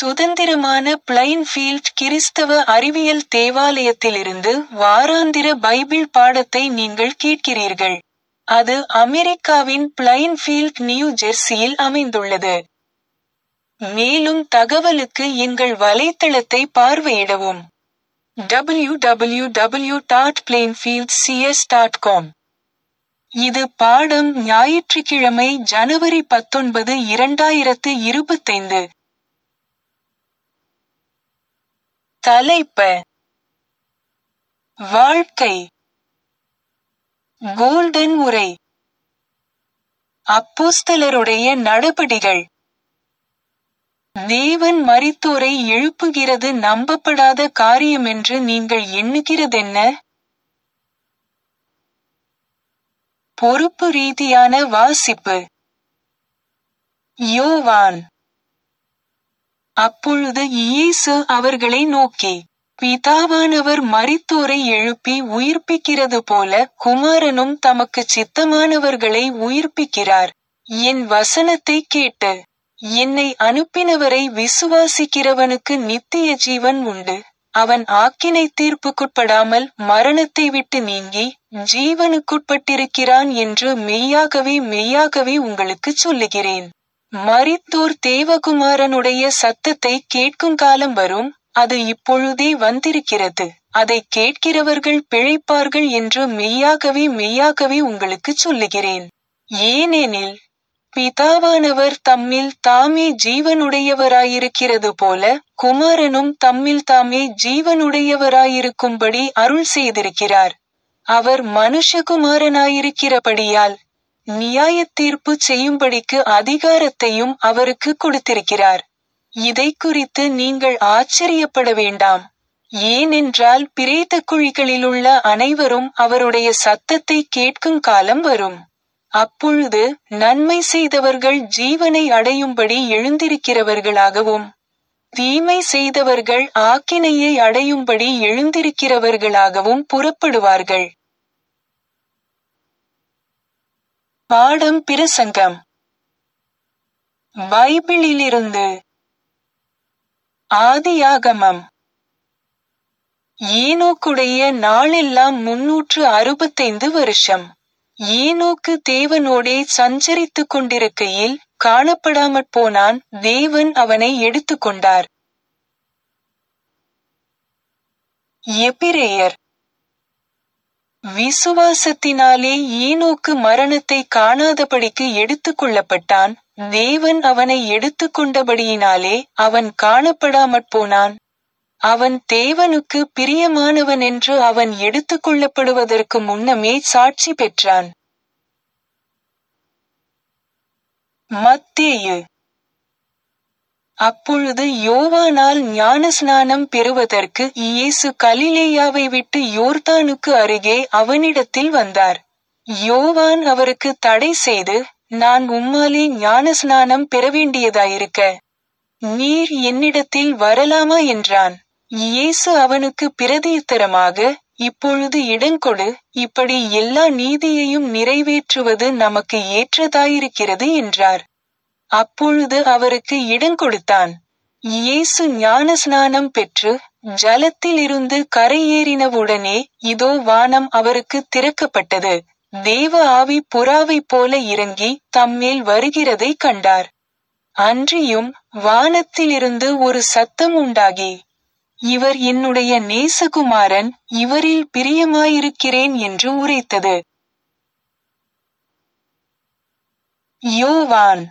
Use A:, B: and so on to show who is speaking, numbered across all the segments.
A: சுதந்திரமான பிளைன்ஃபீல்ட் கிறிஸ்தவ அறிவியல் தேவாலயத்திலிருந்து வாராந்திர பைபிள் பாடத்தை நீங்கள் கேட்கிறீர்கள். அது அமெரிக்காவின் பிளைன்ஃபீல்ட் நியூ ஜெர்சியில் அமைந்துள்ளது. மேலும் தகவலுக்கு எங்கள் வலைத்தளத்தை பார்வையிடவும். www.plainfieldcs.com இது பாடம் ஞாயிற்றுக்கிழமை ஜனவரி பத்தொன்பது இரண்டாயிரத்து இருபத்தைந்து. தலைப்ப வாழ்க்கை கோல்டன் உரை அப்போஸ்தலருடைய நடபடிகள் தேவன் மரித்தோரை எழுப்புகிறது நம்பப்படாத காரியமென்று நீங்கள் எண்ணுகிறதென்ன? பொறுப்பு ரீதியான வாசிப்பு யோவான் அப்பொழுது இயேசு அவர்களை நோக்கி பிதாவானவர் மரித்தோரை எழுப்பி உயிர்ப்பிக்கிறது போல குமாரனும் தமக்குச் சித்தமானவர்களை உயிர்ப்பிக்கிறார் என் வசனத்தை கேட்டு என்னை அனுப்பினவரை விசுவாசிக்கிறவனுக்கு நித்திய ஜீவன் உண்டு அவன் ஆக்கினை தீர்ப்புக்குட்படாமல் மரணத்தை விட்டு நீங்கி ஜீவனுக்குட்பட்டிருக்கிறான் என்று மெய்யாகவே மெய்யாகவே உங்களுக்குச் சொல்லுகிறேன் மரித்தோர் தேவகுமாரனுடைய சத்தத்தை கேட்கும் காலம் வரும் அது இப்பொழுதே வந்திருக்கிறது அதை கேட்கிறவர்கள் பிழைப்பார்கள் என்று மெய்யாகவே மெய்யாகவே உங்களுக்குச் சொல்லுகிறேன் ஏனெனில் பிதாவானவர் தம்மில் தாமே ஜீவனுடையவராயிருக்கிறது போல குமாரனும் தம்மில் தாமே ஜீவனுடையவராயிருக்கும்படி அருள் செய்திருக்கிறார் அவர் மனுஷகுமாரனாயிருக்கிறபடியால் நியாயத் தீர்ப்பு செய்யும்படிக்கு அதிகாரத்தையும் அவருக்கு கொடுத்திருக்கிறார் இதை குறித்து நீங்கள் ஆச்சரியப்பட வேண்டாம் ஏனென்றால் பிரேத குழிகளிலுள்ள அனைவரும் அவருடைய சத்தத்தை கேட்கும் காலம் வரும் அப்பொழுது நன்மை செய்தவர்கள் ஜீவனை அடையும்படி எழுந்திருக்கிறவர்களாகவும் தீமை செய்தவர்கள் ஆக்கினையை அடையும்படி எழுந்திருக்கிறவர்களாகவும் புறப்படுவார்கள் பாடம் பிரசங்கம் பைபிளிலிருந்து ஆதியாகமம் ஏனோக்குடைய நாளெல்லாம் முன்னூற்று அறுபத்தைந்து வருஷம் ஏனோக்கு தேவனோடே சஞ்சரித்துக் கொண்டிருக்கையில் காணப்படாமற் போனான் தேவன் அவனை எடுத்துக்கொண்டார் எபிரேயர் விசுவாசத்தினாலே ஈனோக்கு மரணத்தை காணாதபடிக்கு எடுத்துக் கொள்ளப்பட்டான் தேவன் அவனை எடுத்துக்கொண்டபடியினாலே அவன் காணப்படாமற் போனான் அவன் தேவனுக்கு பிரியமானவன் என்று அவன் எடுத்துக்கொள்ளப்படுவதற்கு முன்னமே சாட்சி பெற்றான் மத்தேயு அப்பொழுது யோவானால் ஞானஸ்நானம் பெறுவதற்கு இயேசு கலிலேயாவை விட்டு யோர்தானுக்கு அருகே அவனிடத்தில் வந்தார் யோவான் அவருக்கு தடை செய்து நான் உம்மாலே ஞானஸ்நானம் பெற வேண்டியதாயிருக்க நீர் என்னிடத்தில் வரலாமா என்றான் இயேசு அவனுக்கு பிரதியுத்தரமாக இப்பொழுது இடங்கொடு இப்படி எல்லா நீதியையும் நிறைவேற்றுவது நமக்கு ஏற்றதாயிருக்கிறது என்றார் அப்பொழுது அவருக்கு இடங்கொடுத்தான் இயேசு ஞானஸ்நானம் பெற்று ஜலத்திலிருந்து கரையேறினவுடனே இதோ வானம் அவருக்கு திறக்கப்பட்டது தேவ ஆவி புறாவைப் போல இறங்கி தம்மேல் வருகிறதை கண்டார் அன்றியும் வானத்திலிருந்து ஒரு சத்தம் உண்டாகி இவர் என்னுடைய நேசகுமாரன் இவரில் பிரியமாயிருக்கிறேன் என்று உரைத்தது யோவான்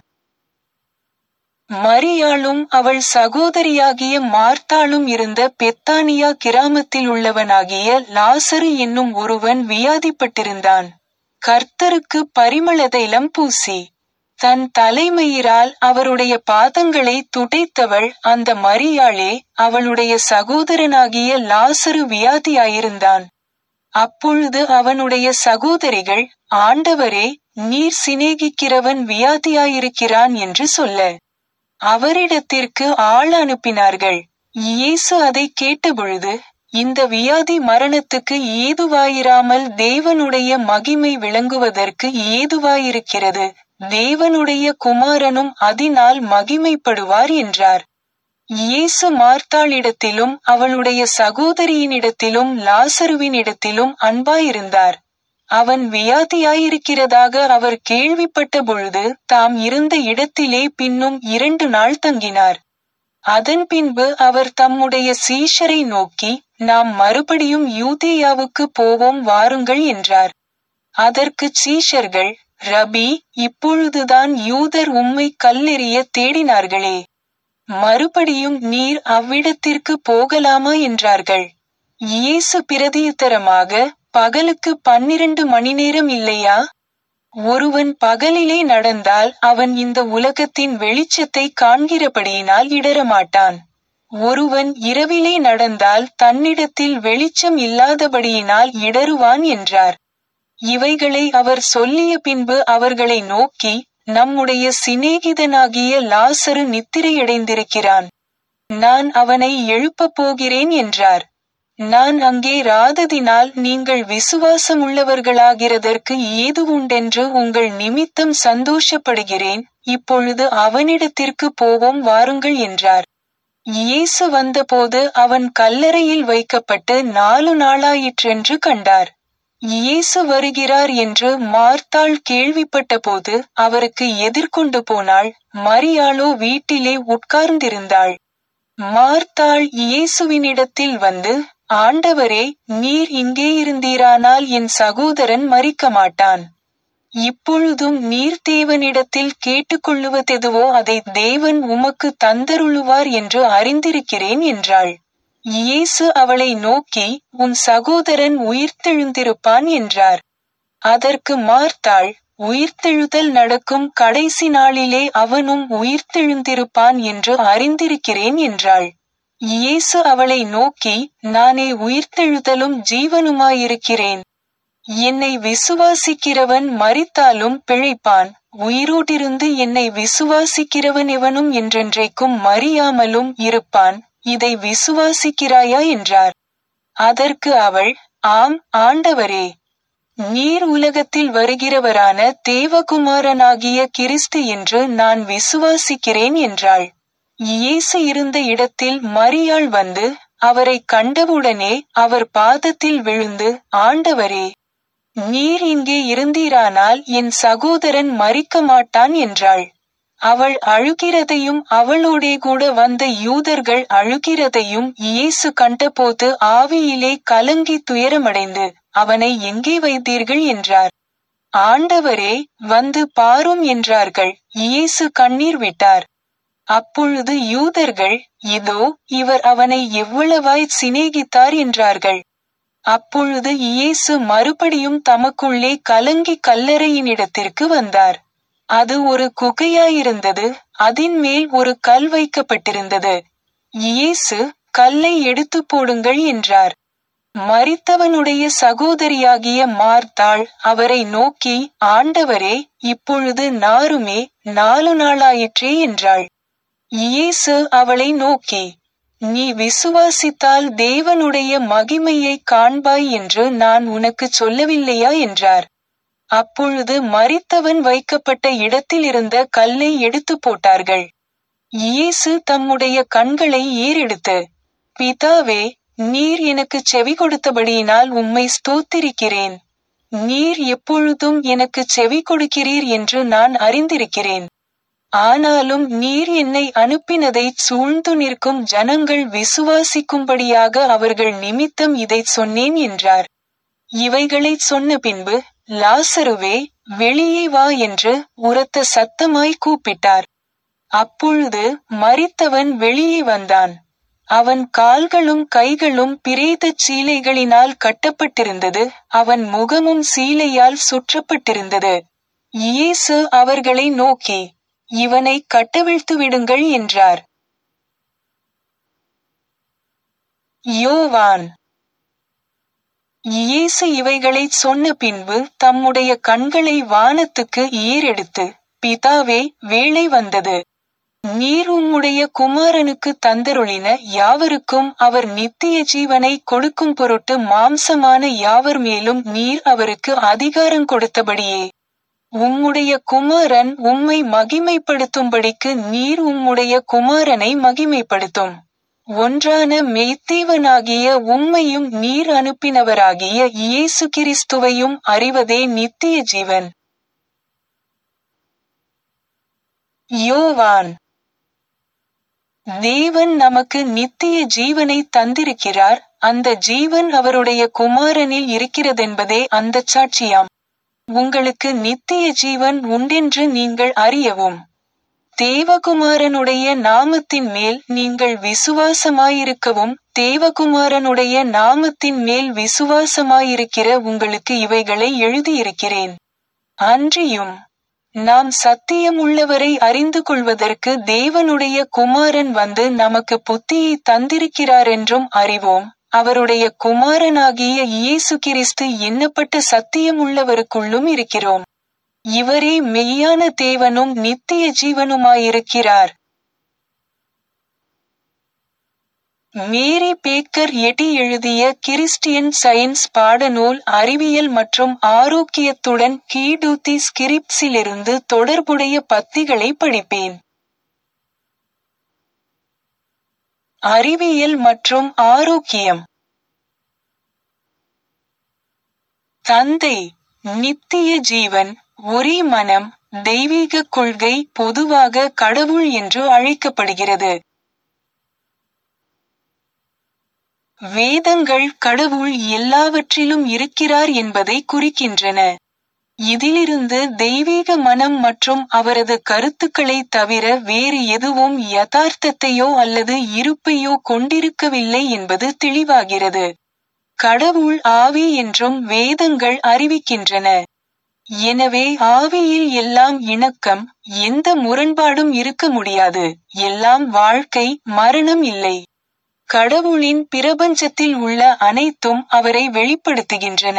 A: மரியாளும் அவள் சகோதரியாகிய மார்த்தாளும் இருந்த பெத்தானியா கிராமத்தில் உள்ளவனாகிய லாசரு என்னும் ஒருவன் வியாதிப்பட்டிருந்தான் கர்த்தருக்கு பரிமள தைலம் பூசி தன் தலைமயிரால் அவருடைய பாதங்களை துடைத்தவள் அந்த மரியாளே அவளுடைய சகோதரனாகிய லாசரு வியாதியாயிருந்தான் அப்பொழுது அவனுடைய சகோதரிகள் ஆண்டவரே நீர் சிநேகிக்கிறவன் வியாதியாயிருக்கிறான் என்று சொல்ல அவரிடத்திற்கு ஆள் அனுப்பினார்கள் இயேசு அதை கேட்டபொழுது இந்த வியாதி மரணத்துக்கு ஏதுவாயிராமல் தேவனுடைய மகிமை விளங்குவதற்கு ஏதுவாயிருக்கிறது தேவனுடைய குமாரனும் அதனால் மகிமைப்படுவார் என்றார் இயேசு மார்த்தாளிடத்திலும் அவளுடைய சகோதரியினிடத்திலும் லாசருவினிடத்திலும் அன்பாயிருந்தார் அவன் வியாதியாயிருக்கிறதாக அவர் கேள்விப்பட்ட பொழுது தாம் இருந்த இடத்திலே பின்னும் இரண்டு நாள் தங்கினார் அதன் பின்பு அவர் தம்முடைய சீஷரை நோக்கி நாம் மறுபடியும் யூதேயாவுக்கு போவோம் வாருங்கள் என்றார் அதற்கு சீஷர்கள் ரபி இப்பொழுதுதான் யூதர் உம்மை கல்லெறிய தேடினார்களே மறுபடியும் நீர் அவ்விடத்திற்கு போகலாமா என்றார்கள் இயேசு பிரதியுத்தரமாக பகலுக்கு பன்னிரண்டு மணி நேரம் இல்லையா ஒருவன் பகலிலே நடந்தால் அவன் இந்த உலகத்தின் வெளிச்சத்தை காண்கிறபடியினால் இடரமாட்டான் ஒருவன் இரவிலே நடந்தால் தன்னிடத்தில் வெளிச்சம் இல்லாதபடியினால் இடருவான் என்றார் இவைகளை அவர் சொல்லிய பின்பு அவர்களை நோக்கி நம்முடைய சிநேகிதனாகிய லாசரு நித்திரையடைந்திருக்கிறான் நான் அவனை எழுப்பப் போகிறேன் என்றார் நான் அங்கே ராததினால் நீங்கள் விசுவாசமுள்ளவர்களாகிறதற்கு ஏது உண்டென்று உங்கள் நிமித்தம் சந்தோஷப்படுகிறேன் இப்பொழுது அவனிடத்திற்கு போவோம் வாருங்கள் என்றார் இயேசு வந்தபோது அவன் கல்லறையில் வைக்கப்பட்டு நாலு நாளாயிற்றென்று கண்டார் இயேசு வருகிறார் என்று மார்த்தாள் கேள்விப்பட்டபோது அவருக்கு எதிர்கொண்டு போனாள் மரியாளோ வீட்டிலே உட்கார்ந்திருந்தாள் மார்த்தாள் இயேசுவினிடத்தில் வந்து ஆண்டவரே நீர் இங்கே இருந்தீரானால் என் சகோதரன் மறிக்க மாட்டான் இப்பொழுதும் நீர் தேவனிடத்தில் கேட்டுக்கொள்ளுவதெதுவோ அதை தேவன் உமக்கு தந்தருளுவார் என்று அறிந்திருக்கிறேன் என்றாள் இயேசு அவளை நோக்கி உன் சகோதரன் உயிர்த்தெழுந்திருப்பான் என்றார் அதற்கு மார்த்தாள் உயிர்த்தெழுதல் நடக்கும் கடைசி நாளிலே அவனும் உயிர்த்தெழுந்திருப்பான் என்று அறிந்திருக்கிறேன் என்றாள் இயேசு அவளை நோக்கி நானே உயிர்த்தெழுதலும் ஜீவனுமாயிருக்கிறேன் என்னை விசுவாசிக்கிறவன் மரித்தாலும் பிழைப்பான் உயிரோடிருந்து என்னை விசுவாசிக்கிறவன் எவனும் என்றென்றைக்கும் மறியாமலும் இருப்பான் இதை விசுவாசிக்கிறாயா என்றார் அதற்கு அவள் ஆம் ஆண்டவரே நீர் உலகத்தில் வருகிறவரான தேவகுமாரனாகிய கிறிஸ்து என்று நான் விசுவாசிக்கிறேன் என்றாள் இயேசு இருந்த இடத்தில் மரியாள் வந்து அவரை கண்டவுடனே அவர் பாதத்தில் விழுந்து ஆண்டவரே நீர் இங்கே இருந்தீரானால் என் சகோதரன் மறிக்க மாட்டான் என்றாள் அவள் அழுகிறதையும் அவளோடே கூட வந்த யூதர்கள் அழுகிறதையும் இயேசு கண்டபோது ஆவியிலே கலங்கி துயரமடைந்து அவனை எங்கே வைத்தீர்கள் என்றார் ஆண்டவரே வந்து பாரும் என்றார்கள் இயேசு கண்ணீர் விட்டார் அப்பொழுது யூதர்கள் இதோ இவர் அவனை எவ்வளவாய் சிநேகித்தார் என்றார்கள் அப்பொழுது இயேசு மறுபடியும் தமக்குள்ளே கலங்கி கல்லறையினிடத்திற்கு வந்தார் அது ஒரு குகையாயிருந்தது அதின் மேல் ஒரு கல் வைக்கப்பட்டிருந்தது இயேசு கல்லை எடுத்து போடுங்கள் என்றார் மரித்தவனுடைய சகோதரியாகிய மார்த்தாள் அவரை நோக்கி ஆண்டவரே இப்பொழுது நாருமே நாலு நாளாயிற்றே என்றாள் இயேசு அவளை நோக்கி நீ விசுவாசித்தால் தேவனுடைய மகிமையை காண்பாய் என்று நான் உனக்கு சொல்லவில்லையா என்றார் அப்பொழுது மரித்தவன் வைக்கப்பட்ட இடத்தில் இருந்த கல்லை எடுத்து போட்டார்கள் இயேசு தம்முடைய கண்களை ஏறெடுத்து பிதாவே நீர் எனக்கு செவி கொடுத்தபடியினால் உம்மை ஸ்தோத்திரிக்கிறேன் நீர் எப்பொழுதும் எனக்கு செவி கொடுக்கிறீர் என்று நான் அறிந்திருக்கிறேன் ஆனாலும் நீர் என்னை அனுப்பினதை சூழ்ந்து நிற்கும் ஜனங்கள் விசுவாசிக்கும்படியாக அவர்கள் நிமித்தம் இதைச் சொன்னேன் என்றார் இவைகளைச் சொன்ன பின்பு லாசருவே வெளியே வா என்று உரத்த சத்தமாய் கூப்பிட்டார் அப்பொழுது மரித்தவன் வெளியே வந்தான் அவன் கால்களும் கைகளும் பிரேதச் சீலைகளினால் கட்டப்பட்டிருந்தது அவன் முகமும் சீலையால் சுற்றப்பட்டிருந்தது இயேசு அவர்களை நோக்கி இவனை கட்டவிழ்த்து விடுங்கள் என்றார் யோவான் இயேசு இவைகளைச் சொன்ன பின்பு தம்முடைய கண்களை வானத்துக்கு ஏறெடுத்து பிதாவே வேளை வந்தது நீர் உம்முடைய குமாரனுக்கு தந்தருளின யாவருக்கும் அவர் நித்திய ஜீவனை கொடுக்கும் பொருட்டு மாம்சமான யாவர் மேலும் நீர் அவருக்கு அதிகாரம் கொடுத்தபடியே உம்முடைய குமாரன் உம்மை மகிமைப்படுத்தும்படிக்கு நீர் உம்முடைய குமாரனை மகிமைப்படுத்தும் ஒன்றான மெய்த்தேவனாகிய உம்மையும் நீர் அனுப்பினவராகிய இயேசு கிறிஸ்துவையும் அறிவதே நித்திய ஜீவன் யோவான் தேவன் நமக்கு நித்திய ஜீவனை தந்திருக்கிறார் அந்த ஜீவன் அவருடைய குமாரனில் இருக்கிறதென்பதே அந்தச் சாட்சியாம் உங்களுக்கு நித்திய ஜீவன் உண்டென்று நீங்கள் அறியவும் தேவகுமாரனுடைய நாமத்தின் மேல் நீங்கள் விசுவாசமாயிருக்கவும் தேவகுமாரனுடைய நாமத்தின் மேல் விசுவாசமாயிருக்கிற உங்களுக்கு இவைகளை எழுதியிருக்கிறேன் அன்றியும் நாம் சத்தியமுள்ளவரை அறிந்து கொள்வதற்கு தேவனுடைய குமாரன் வந்து நமக்கு புத்தியை தந்திருக்கிறாரென்றும் அறிவோம் அவருடைய குமாரனாகிய இயேசு கிறிஸ்து எண்ணப்பட்ட சத்தியமுள்ளவருக்குள்ளும் இருக்கிறோம் இவரே மெய்யான தேவனும் நித்திய ஜீவனுமாயிருக்கிறார் மேரி பேக்கர் எட்டி எழுதிய கிறிஸ்டியன் சயின்ஸ் பாடநூல் அறிவியல் மற்றும் ஆரோக்கியத்துடன் கீடூத்தி ஸ்கிரிப்ஸிலிருந்து தொடர்புடைய பத்திகளை படிப்பேன் அறிவியல் மற்றும் ஆரோக்கியம் தந்தை நித்திய ஜீவன் ஒரே மனம் தெய்வீக கொள்கை பொதுவாக கடவுள் என்று அழைக்கப்படுகிறது வேதங்கள் கடவுள் எல்லாவற்றிலும் இருக்கிறார் என்பதை குறிக்கின்றன இதிலிருந்து தெய்வீக மனம் மற்றும் அவரது கருத்துக்களை தவிர வேறு எதுவும் யதார்த்தத்தையோ அல்லது இருப்பையோ கொண்டிருக்கவில்லை என்பது தெளிவாகிறது கடவுள் ஆவி என்றும் வேதங்கள் அறிவிக்கின்றன எனவே ஆவியில் எல்லாம் இணக்கம் எந்த முரண்பாடும் இருக்க முடியாது எல்லாம் வாழ்க்கை மரணம் இல்லை கடவுளின் பிரபஞ்சத்தில் உள்ள அனைத்தும் அவரை வெளிப்படுத்துகின்றன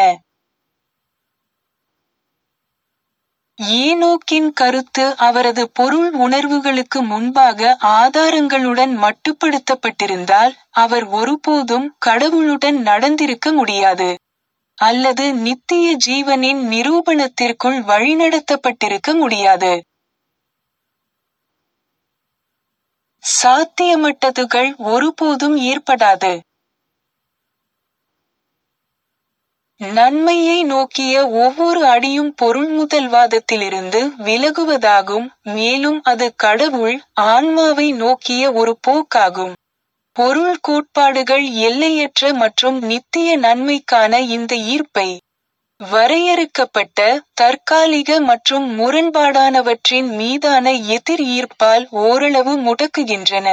A: ஏனோக்கின் கருத்து அவரது பொருள் உணர்வுகளுக்கு முன்பாக ஆதாரங்களுடன் மட்டுப்படுத்தப்பட்டிருந்தால் அவர் ஒருபோதும் கடவுளுடன் நடந்திருக்க முடியாது அல்லது நித்திய ஜீவனின் நிரூபணத்திற்குள் வழிநடத்தப்பட்டிருக்க முடியாது சாத்தியமட்டதுகள் ஒருபோதும் ஏற்படாது நன்மையை நோக்கிய ஒவ்வொரு அடியும் பொருள்முதல்வாதத்திலிருந்து விலகுவதாகும் மேலும் அது கடவுள் ஆன்மாவை நோக்கிய ஒரு போக்காகும் பொருள் கோட்பாடுகள் எல்லையற்ற மற்றும் நித்திய நன்மைக்கான இந்த ஈர்ப்பை வரையறுக்கப்பட்ட தற்காலிக மற்றும் முரண்பாடானவற்றின் மீதான எதிர் ஈர்ப்பால் ஓரளவு முடக்குகின்றன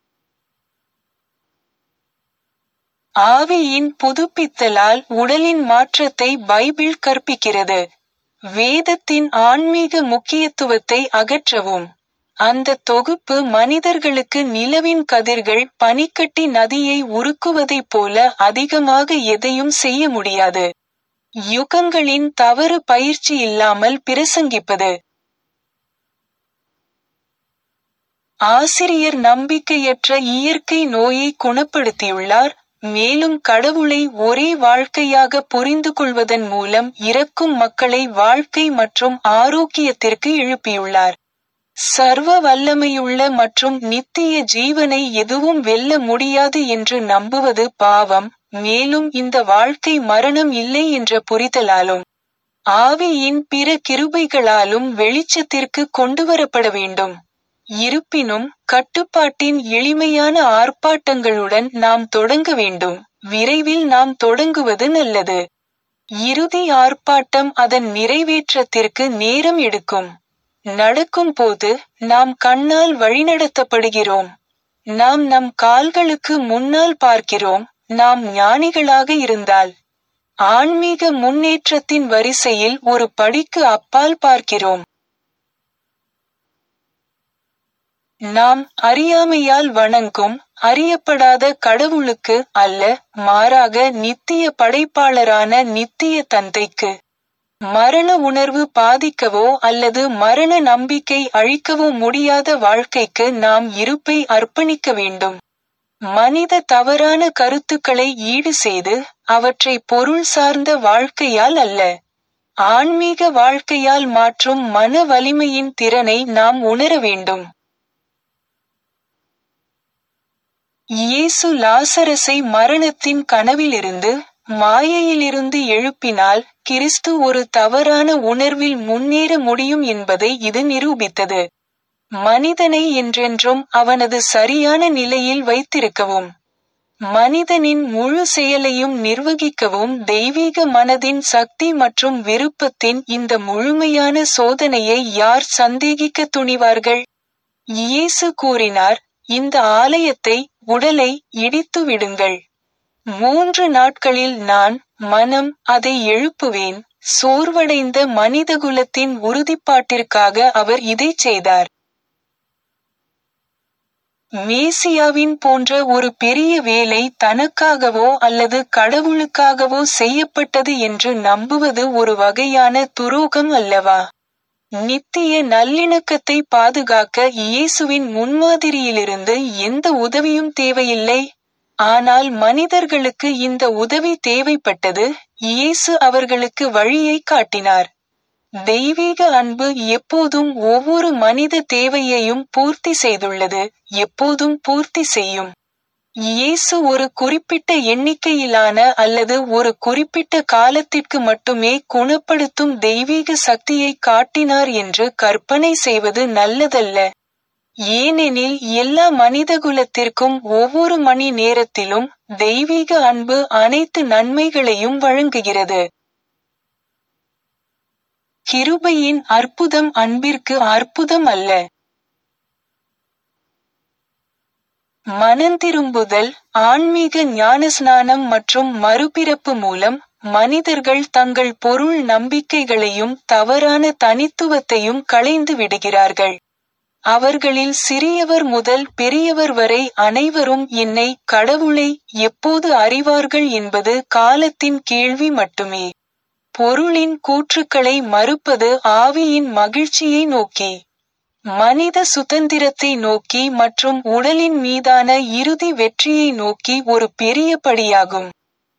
A: ஆவியின் புதுப்பித்தலால் உடலின் மாற்றத்தை பைபிள் கற்பிக்கிறது வேதத்தின் ஆன்மீக முக்கியத்துவத்தை அகற்றவும் அந்த தொகுப்பு மனிதர்களுக்கு நிலவின் கதிர்கள் பனிக்கட்டி நதியை உருக்குவதைப் போல அதிகமாக எதையும் செய்ய முடியாது யுகங்களின் தவறு பயிற்சி இல்லாமல் பிரசங்கிப்பது ஆசிரியர் நம்பிக்கையற்ற இயற்கை நோயை குணப்படுத்தியுள்ளார் மேலும் கடவுளை ஒரே வாழ்க்கையாக புரிந்து கொள்வதன் மூலம் இறக்கும் மக்களை வாழ்க்கை மற்றும் ஆரோக்கியத்திற்கு எழுப்பியுள்ளார் சர்வ வல்லமையுள்ள மற்றும் நித்திய ஜீவனை எதுவும் வெல்ல முடியாது என்று நம்புவது பாவம் மேலும் இந்த வாழ்க்கை மரணம் இல்லை என்ற புரிதலாலும் ஆவியின் பிற கிருபைகளாலும் வெளிச்சத்திற்கு கொண்டுவரப்பட வேண்டும் இருப்பினும் கட்டுப்பாட்டின் எளிமையான ஆர்ப்பாட்டங்களுடன் நாம் தொடங்க வேண்டும் விரைவில் நாம் தொடங்குவது நல்லது இறுதி ஆர்ப்பாட்டம் அதன் நிறைவேற்றத்திற்கு நேரம் எடுக்கும் நடக்கும் போது நாம் கண்ணால் வழிநடத்தப்படுகிறோம் நாம் நம் கால்களுக்கு முன்னால் பார்க்கிறோம் நாம் ஞானிகளாக இருந்தால் ஆன்மீக முன்னேற்றத்தின் வரிசையில் ஒரு படிக்கு அப்பால் பார்க்கிறோம் நாம் அறியாமையால் வணங்கும் அறியப்படாத கடவுளுக்கு அல்ல மாறாக நித்திய படைப்பாளரான நித்திய தந்தைக்கு மரண உணர்வு பாதிக்கவோ அல்லது மரண நம்பிக்கை அழிக்கவோ முடியாத வாழ்க்கைக்கு நாம் இருப்பை அர்ப்பணிக்க வேண்டும் மனித தவறான கருத்துக்களை ஈடு செய்து அவற்றை பொருள் சார்ந்த வாழ்க்கையால் அல்ல ஆன்மீக வாழ்க்கையால் மாற்றும் மன வலிமையின் திறனை நாம் உணர வேண்டும் இயேசு லாசரஸை மரணத்தின் கனவிலிருந்து மாயையிலிருந்து எழுப்பினால் கிறிஸ்து ஒரு தவறான உணர்வில் முன்னேற முடியும் என்பதை இது நிரூபித்தது மனிதனை என்றென்றும் அவனது சரியான நிலையில் வைத்திருக்கவும் மனிதனின் முழு செயலையும் நிர்வகிக்கவும் தெய்வீக மனதின் சக்தி மற்றும் விருப்பத்தின் இந்த முழுமையான சோதனையை யார் சந்தேகிக்க துணிவார்கள் இயேசு கூறினார் இந்த ஆலயத்தை உடலை இடித்து விடுங்கள் மூன்று நாட்களில் நான் மனம் அதை எழுப்புவேன் சோர்வடைந்த மனிதகுலத்தின் உறுதிப்பாட்டிற்காக அவர் இதைச் செய்தார் மேசியாவின் போன்ற ஒரு பெரிய வேலை தனக்காகவோ அல்லது கடவுளுக்காகவோ செய்யப்பட்டது என்று நம்புவது ஒரு வகையான துரோகம் அல்லவா நித்திய நல்லிணக்கத்தை பாதுகாக்க இயேசுவின் முன்மாதிரியிலிருந்து எந்த உதவியும் தேவையில்லை ஆனால் மனிதர்களுக்கு இந்த உதவி தேவைப்பட்டது இயேசு அவர்களுக்கு வழியை காட்டினார் தெய்வீக அன்பு எப்போதும் ஒவ்வொரு மனித தேவையையும் பூர்த்தி செய்துள்ளது எப்போதும் பூர்த்தி செய்யும் இயேசு ஒரு குறிப்பிட்ட எண்ணிக்கையிலான அல்லது ஒரு குறிப்பிட்ட காலத்திற்கு மட்டுமே குணப்படுத்தும் தெய்வீக சக்தியை காட்டினார் என்று கற்பனை செய்வது நல்லதல்ல ஏனெனில் எல்லா மனிதகுலத்திற்கும் ஒவ்வொரு மணி நேரத்திலும் தெய்வீக அன்பு அனைத்து நன்மைகளையும் வழங்குகிறது கிருபையின் அற்புதம் அன்பிற்கு அற்புதம் அல்ல மனந்திரும்புதல் ஆன்மீக ஞானஸ்நானம் மற்றும் மறுபிறப்பு மூலம் மனிதர்கள் தங்கள் பொருள் நம்பிக்கைகளையும் தவறான தனித்துவத்தையும் களைந்து விடுகிறார்கள் அவர்களில் சிறியவர் முதல் பெரியவர் வரை அனைவரும் என்னை கடவுளை எப்போது அறிவார்கள் என்பது காலத்தின் கேள்வி மட்டுமே பொருளின் கூற்றுக்களை மறுப்பது ஆவியின் மகிழ்ச்சியை நோக்கி மனித சுதந்திரத்தை நோக்கி மற்றும் உடலின் மீதான இறுதி வெற்றியை நோக்கி ஒரு பெரிய படியாகும்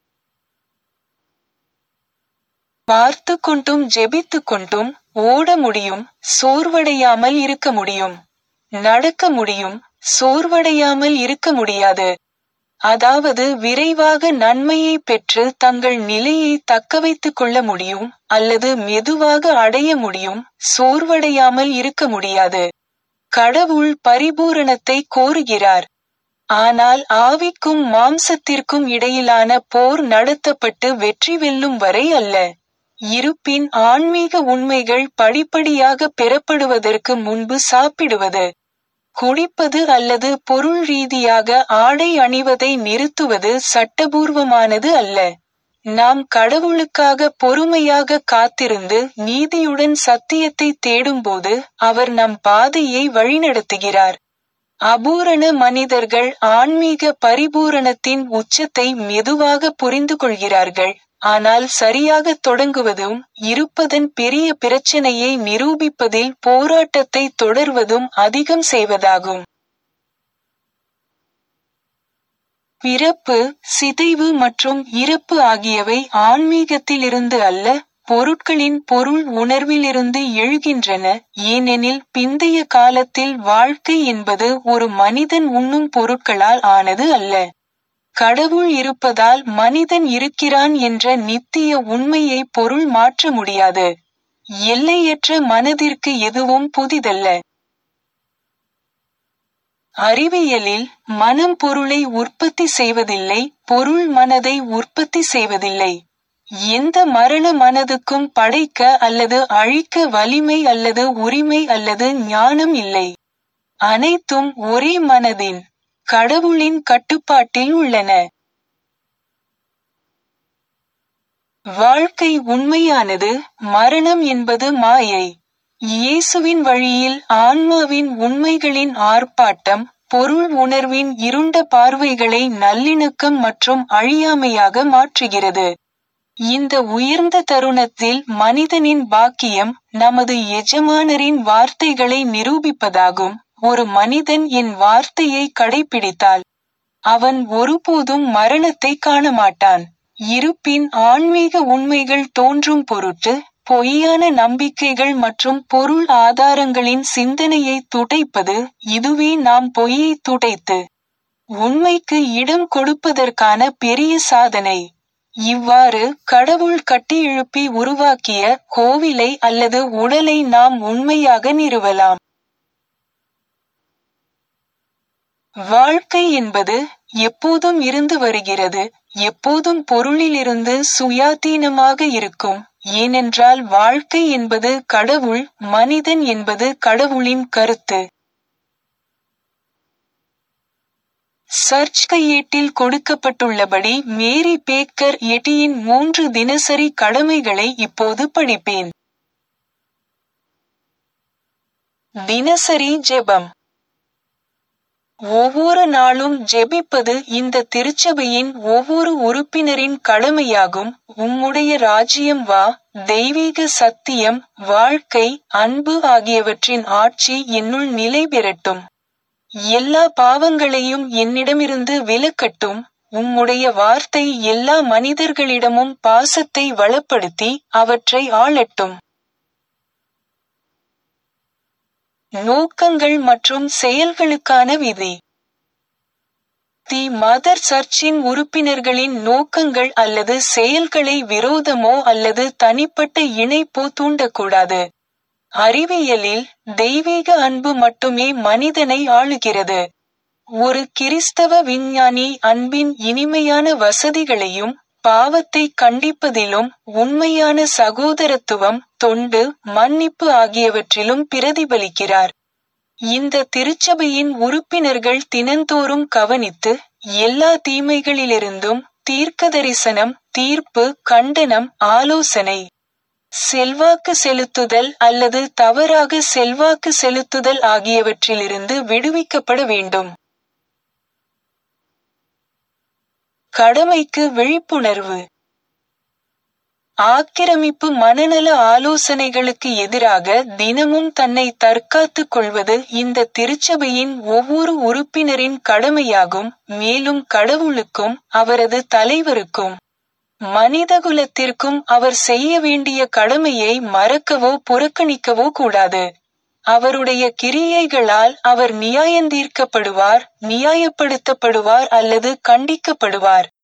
A: பார்த்து கொண்டும் ஜெபித்து கொண்டும் ஓட முடியும் சோர்வடையாமல் இருக்க முடியும் நடக்க முடியும் சோர்வடையாமல் இருக்க முடியாது அதாவது விரைவாக நன்மையை பெற்று தங்கள் நிலையை தக்கவைத்துக் கொள்ள முடியும் அல்லது மெதுவாக அடைய முடியும் சோர்வடையாமல் இருக்க முடியாது கடவுள் பரிபூரணத்தை கோருகிறார் ஆனால் ஆவிக்கும் மாம்சத்திற்கும் இடையிலான போர் நடத்தப்பட்டு வெற்றி வெல்லும் வரை அல்ல இருப்பின் ஆன்மீக உண்மைகள் படிப்படியாக பெறப்படுவதற்கு முன்பு சாப்பிடுவது குடிப்பது அல்லது பொருள் ரீதியாக ஆடை அணிவதை நிறுத்துவது சட்டபூர்வமானது அல்ல நாம் கடவுளுக்காக பொறுமையாக காத்திருந்து நீதியுடன் சத்தியத்தை தேடும்போது அவர் நம் பாதையை வழிநடத்துகிறார் அபூரண மனிதர்கள் ஆன்மீக பரிபூரணத்தின் உச்சத்தை மெதுவாக புரிந்து கொள்கிறார்கள் ஆனால் சரியாக தொடங்குவதும் இருப்பதன் பெரிய பிரச்சனையை நிரூபிப்பதில் போராட்டத்தை தொடர்வதும் அதிகம் செய்வதாகும் பிறப்பு சிதைவு மற்றும் இறப்பு ஆகியவை ஆன்மீகத்திலிருந்து அல்ல பொருட்களின் பொருள் உணர்விலிருந்து எழுகின்றன ஏனெனில் பிந்தைய காலத்தில் வாழ்க்கை என்பது ஒரு மனிதன் உண்ணும் பொருட்களால் ஆனது அல்ல கடவுள் இருப்பதால் மனிதன் இருக்கிறான் என்ற நித்திய உண்மையை பொருள் மாற்ற முடியாது எல்லையற்ற மனதிற்கு எதுவும் புதிதல்ல அறிவியலில் மனம் பொருளை உற்பத்தி செய்வதில்லை பொருள் மனதை உற்பத்தி செய்வதில்லை எந்த மரண மனதுக்கும் படைக்க அல்லது அழிக்க வலிமை அல்லது உரிமை அல்லது ஞானம் இல்லை அனைத்தும் ஒரே மனதின் கடவுளின் கட்டுப்பாட்டில் உள்ளன வாழ்க்கை உண்மையானது மரணம் என்பது மாயை இயேசுவின் வழியில் ஆன்மாவின் உண்மைகளின் ஆர்ப்பாட்டம் பொருள் உணர்வின் இருண்ட பார்வைகளை நல்லிணக்கம் மற்றும் அழியாமையாக மாற்றுகிறது இந்த உயர்ந்த தருணத்தில் மனிதனின் பாக்கியம் நமது எஜமானரின் வார்த்தைகளை நிரூபிப்பதாகும் ஒரு மனிதன் என் வார்த்தையை கடைபிடித்தால் அவன் ஒருபோதும் மரணத்தை காண மாட்டான் இருப்பின் ஆன்மீக உண்மைகள் தோன்றும் பொருட்டு பொய்யான நம்பிக்கைகள் மற்றும் பொருள் ஆதாரங்களின் சிந்தனையை துடைப்பது இதுவே நாம் பொய்யை துடைத்து உண்மைக்கு இடம் கொடுப்பதற்கான பெரிய சாதனை இவ்வாறு கடவுள் கட்டியெழுப்பி உருவாக்கிய கோவிலை அல்லது உடலை நாம் உண்மையாக நிறுவலாம் வாழ்க்கை என்பது எப்போதும் இருந்து வருகிறது எப்போதும் பொருளிலிருந்து சுயாதீனமாக இருக்கும் ஏனென்றால் வாழ்க்கை என்பது கடவுள் மனிதன் என்பது கடவுளின் கருத்து சர்ச் கையேட்டில் கொடுக்கப்பட்டுள்ளபடி மேரி பேக்கர் எட்டியின் மூன்று தினசரி கடமைகளை இப்போது படிப்பேன் தினசரி ஜெபம் ஒவ்வொரு நாளும் ஜெபிப்பது இந்த திருச்சபையின் ஒவ்வொரு உறுப்பினரின் கடமையாகும் உம்முடைய ராஜ்யம் வா தெய்வீக சத்தியம் வாழ்க்கை அன்பு ஆகியவற்றின் ஆட்சி என்னுள் நிலை பெறட்டும் எல்லா பாவங்களையும் என்னிடமிருந்து விலக்கட்டும் உம்முடைய வார்த்தை எல்லா மனிதர்களிடமும் பாசத்தை வளப்படுத்தி அவற்றை ஆளட்டும் நோக்கங்கள் மற்றும் செயல்களுக்கான விதி தி மதர் சர்ச்சின் உறுப்பினர்களின் நோக்கங்கள் அல்லது செயல்களை விரோதமோ அல்லது தனிப்பட்ட இணைப்போ தூண்டக்கூடாது அறிவியலில் தெய்வீக அன்பு மட்டுமே மனிதனை ஆளுகிறது ஒரு கிறிஸ்தவ விஞ்ஞானி அன்பின் இனிமையான வசதிகளையும் பாவத்தை கண்டிப்பதிலும் உண்மையான சகோதரத்துவம் தொண்டு மன்னிப்பு ஆகியவற்றிலும் பிரதிபலிக்கிறார் இந்த திருச்சபையின் உறுப்பினர்கள் தினந்தோறும் கவனித்து எல்லா தீமைகளிலிருந்தும் தீர்க்கதரிசனம் தீர்ப்பு கண்டனம் ஆலோசனை செல்வாக்கு செலுத்துதல் அல்லது தவறாக செல்வாக்கு செலுத்துதல் ஆகியவற்றிலிருந்து விடுவிக்கப்பட வேண்டும் கடமைக்கு விழிப்புணர்வு ஆக்கிரமிப்பு மனநல ஆலோசனைகளுக்கு எதிராக தினமும் தன்னை தற்காத்துக் கொள்வது இந்த திருச்சபையின் ஒவ்வொரு உறுப்பினரின் கடமையாகும் மேலும் கடவுளுக்கும் அவரது தலைவருக்கும் மனிதகுலத்திற்கும் அவர் செய்ய வேண்டிய கடமையை மறக்கவோ புறக்கணிக்கவோ கூடாது அவருடைய கிரியைகளால் அவர் நியாயந்தீர்க்கப்படுவார் நியாயப்படுத்தப்படுவார் அல்லது கண்டிக்கப்படுவார்